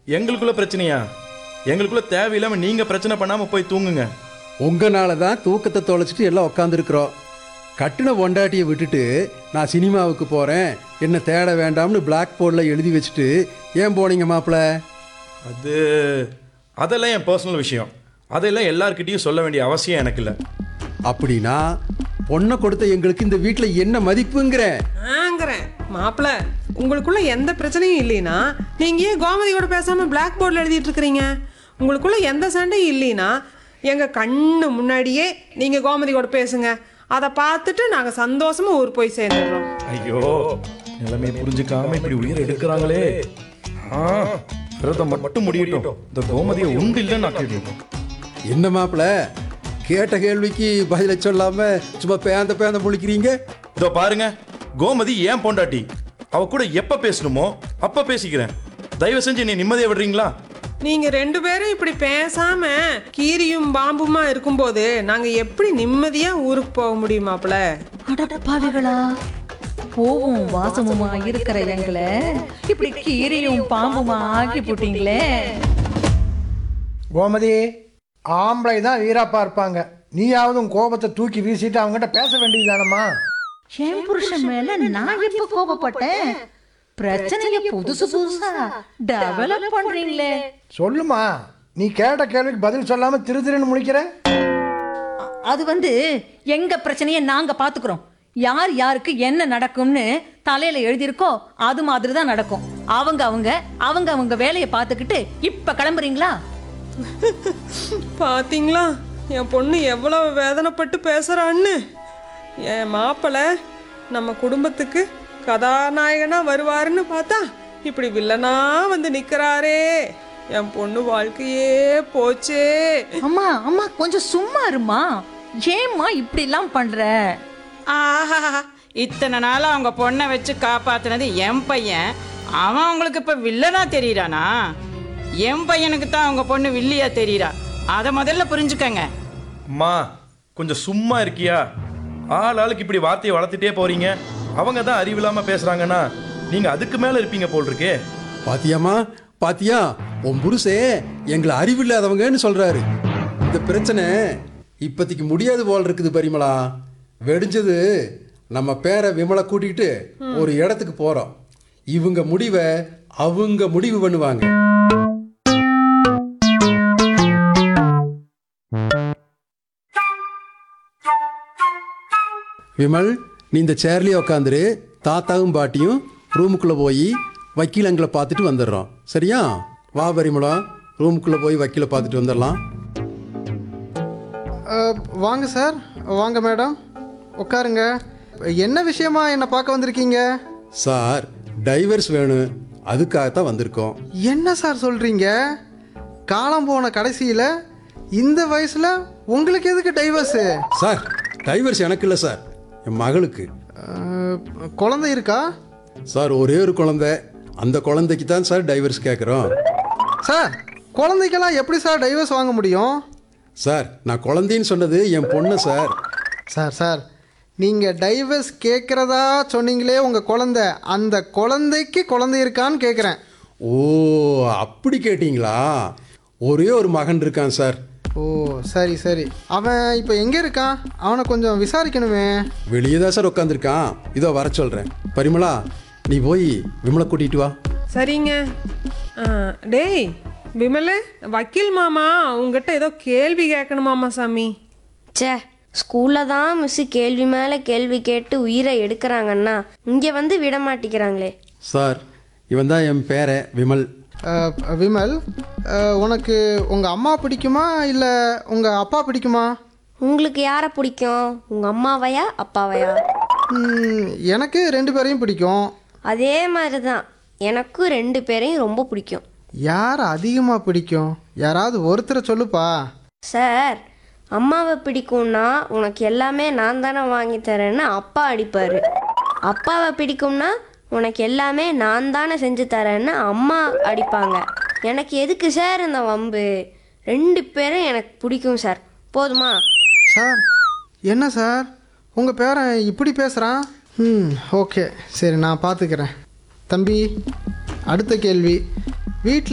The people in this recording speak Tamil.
எங்களுக்குள்ள பிரச்சனையா எங்களுக்குள்ள தேவையில்லாம நீங்க பிரச்சனை பண்ணாம போய் தூங்குங்க உங்களால தான் தூக்கத்தை தொலைச்சிட்டு எல்லாம் உட்காந்துருக்குறோம் கட்டின பொண்டாட்டியை விட்டுட்டு நான் சினிமாவுக்கு போகிறேன் என்ன தேட வேண்டாம்னு பிளாக் போர்டில் எழுதி வச்சுட்டு ஏன் போனீங்க மாப்பிள்ள அது அதெல்லாம் என் பர்சனல் விஷயம் அதெல்லாம் எல்லார்கிட்டயும் சொல்ல வேண்டிய அவசியம் எனக்கு இல்லை அப்படின்னா பொண்ணை கொடுத்த எங்களுக்கு இந்த வீட்டில் என்ன மதிப்புங்கிறேன் ஆங்கிறேன் மாப்பிள உங்களுக்குள்ள எந்த பிரச்சனையும் இல்லைனா நீங்க ஏன் கோமதியோட பேசாம பிளாக் போர்டில் எழுதிட்டு இருக்கிறீங்க உங்களுக்குள்ள எந்த சண்டையும் இல்லைனா எங்க கண்ணு முன்னாடியே நீங்க கோமதி கூட பேசுங்க அதை பார்த்துட்டு நாங்க சந்தோஷமா ஊர் போய் சேர்ந்துடுறோம் ஐயோ நிலைமை புரிஞ்சுக்காம இப்படி உயிர் எடுக்கிறாங்களே ஆ விரதம் மட்டும் முடியட்டும் இந்த கோமதியை உண்டு இல்லைன்னு ஆக்கிடுவோம் என்ன மாப்பிள்ள கேட்ட கேள்விக்கு பதிலை சொல்லாம சும்மா பேந்த பேந்த முழிக்கிறீங்க இதோ பாருங்க கோமதி ஏன் பொண்டாட்டி அவ கூட எப்ப பேசணுமோ அப்ப பேசிக்கிறேன் தயவு செஞ்சு நீ நிம்மதியை விடுறீங்களா நீங்க ரெண்டு பேரும் இப்படி பேசாம கீரியும் பாம்புமா இருக்கும்போது நாங்க எப்படி நிம்மதியா ஊருக்கு போக முடியும் மாப்பிள அடப்பாவிகளா போவும் வாசமுமா இருக்கிற எங்களை இப்படி கீரியும் பாம்புமா ஆக்கி போட்டீங்களே கோமதி ஆம்பளை தான் வீராப்பா இருப்பாங்க நீயாவது உன் கோபத்தை தூக்கி வீசிட்டு அவங்ககிட்ட பேச வேண்டியதுதானம்மா என் புருஷன் மேல நான் எப்ப கோபப்பட்டேன் பிரச்சனைய புதுசு புதுசா டெவலப் பண்றீங்களே சொல்லுமா நீ கேட்ட கேள்விக்கு பதில் சொல்லாம திரு திருன்னு முழிக்கிற அ- அது வந்து எங்க பிரச்சனைய நாங்க பாத்துக்கிறோம் யார் யாருக்கு என்ன நடக்கும்னு தலையில எழுதியிருக்கோ அது மாதிரி தான் நடக்கும் அவங்க அவங்க அவங்க அவங்க வேலையை பார்த்துக்கிட்டு இப்ப கிளம்புறீங்களா பாத்தீங்களா என் பொண்ணு எவ்வளவு வேதனைப்பட்டு பேசுறான்னு என் மாப்பிள்ளை நம்ம குடும்பத்துக்கு கதாநாயகனா வருவாருன்னு பார்த்தா இப்படி வில்லனா வந்து நிக்கிறாரே என் பொண்ணு வாழ்க்கையே போச்சே அம்மா அம்மா கொஞ்சம் சும்மா இருமா ஏம்மா இப்படி எல்லாம் பண்ற ஆஹா இத்தனை நாளா அவங்க பொண்ணை வச்சு காப்பாத்துனது என் பையன் அவன் உங்களுக்கு இப்ப வில்லனா தெரியறானா என் பையனுக்கு தான் அவங்க பொண்ணு வில்லியா தெரியறா அதை முதல்ல புரிஞ்சுக்கங்க அம்மா கொஞ்சம் சும்மா இருக்கியா ஆள் ஆளுக்கு இப்படி வார்த்தையை வளர்த்துட்டே போறீங்க அவங்க தான் அறிவில்லாம பேசுறாங்கன்னா நீங்க அதுக்கு மேல இருப்பீங்க போல் இருக்கே பாத்தியாமா பாத்தியா உன் புருஷே எங்களை அறிவில்லாதவங்கன்னு சொல்றாரு இந்த பிரச்சனை இப்போதைக்கு முடியாது போல் இருக்குது பரிமளா வெடிஞ்சது நம்ம பேரை விமலை கூட்டிகிட்டு ஒரு இடத்துக்கு போறோம் இவங்க முடிவை அவங்க முடிவு பண்ணுவாங்க விமல் நீ இந்த சேர்லயே உட்காந்துரு தாத்தாவும் பாட்டியும் ரூமுக்குள்ளே போய் வக்கீலங்களை பார்த்துட்டு வந்துடுறோம் சரியா வா பரிமளம் ரூமுக்குள்ளே போய் வக்கீலை பார்த்துட்டு வந்துடலாம் அஹ், வாங்க சார் வாங்க மேடம் உட்காருங்க என்ன விஷயமா என்னை பார்க்க வந்திருக்கீங்க சார் டைவர்ஸ் வேணும் அதுக்காகத்தான் வந்திருக்கோம் என்ன சார் சொல்கிறீங்க காலம் போன கடைசியில் இந்த வயசில் உங்களுக்கு எதுக்கு டைவர்ஸு சார் டைவர்ஸ் எனக்கு இல்லை சார் என் மகளுக்கு அஹ், குழந்தை இருக்கா சார் ஒரே ஒரு குழந்தை அந்த குழந்தைக்கு தான் சார் டைவர்ஸ் கேட்குறோம் சார் குழந்தைக்கெல்லாம் எப்படி சார் டைவர்ஸ் வாங்க முடியும் சார் நான் குழந்தைன்னு சொன்னது என் பொண்ணு சார் சார் சார் நீங்கள் டைவர்ஸ் கேட்குறதா சொன்னீங்களே உங்கள் குழந்தை அந்த குழந்தைக்கு குழந்தை இருக்கான்னு கேட்குறேன் ஓ அப்படி கேட்டிங்களா ஒரே ஒரு மகன் இருக்கான் சார் ஓ சரி சரி அவன் இப்போ எங்கே இருக்கான் அவனை கொஞ்சம் விசாரிக்கணுமே வெளியே தான் சார் உட்காந்துருக்கான் இதோ வர சொல்கிறேன் பரிமளா நீ போய் விமலை கூட்டிகிட்டு வா சரிங்க ஆ, டேய் விமலு வக்கீல் மாமா உங்ககிட்ட ஏதோ கேள்வி கேட்கணுமாமா சாமி ச்சே ஸ்கூலில் தான் மிஸ்ஸு கேள்வி மேலே கேள்வி கேட்டு உயிரை எடுக்கிறாங்கன்னா இங்கே வந்து விட மாட்டேங்கிறாங்களே சார் இவன் தான் என் பேரை விமல் அஹ், விமல் அஹ், உனக்கு உங்கள் அம்மா பிடிக்குமா இல்லை உங்கள் அப்பா பிடிக்குமா உங்களுக்கு யாரை பிடிக்கும் உங்கள் அம்மாவையா அப்பாவையா ம், எனக்கு ரெண்டு பேரையும் பிடிக்கும் அதே மாதிரி தான் எனக்கும் ரெண்டு பேரையும் ரொம்ப பிடிக்கும் யார் அதிகமாக பிடிக்கும் யாராவது ஒருத்தரை சொல்லுப்பா சார் அம்மாவை பிடிக்கும்னா உனக்கு எல்லாமே நான் தானே வாங்கி தரேன்னு அப்பா அடிப்பார் அப்பாவை பிடிக்கும்னா உனக்கு எல்லாமே நான் தானே செஞ்சு தரேன்னு அம்மா அடிப்பாங்க எனக்கு எதுக்கு சார் இந்த வம்பு ரெண்டு பேரும் எனக்கு பிடிக்கும் சார் போதுமா சார் என்ன சார் உங்கள் பேரன் இப்படி பேசுகிறான் ம் ஓகே சரி நான் பார்த்துக்கிறேன் தம்பி அடுத்த கேள்வி வீட்டில்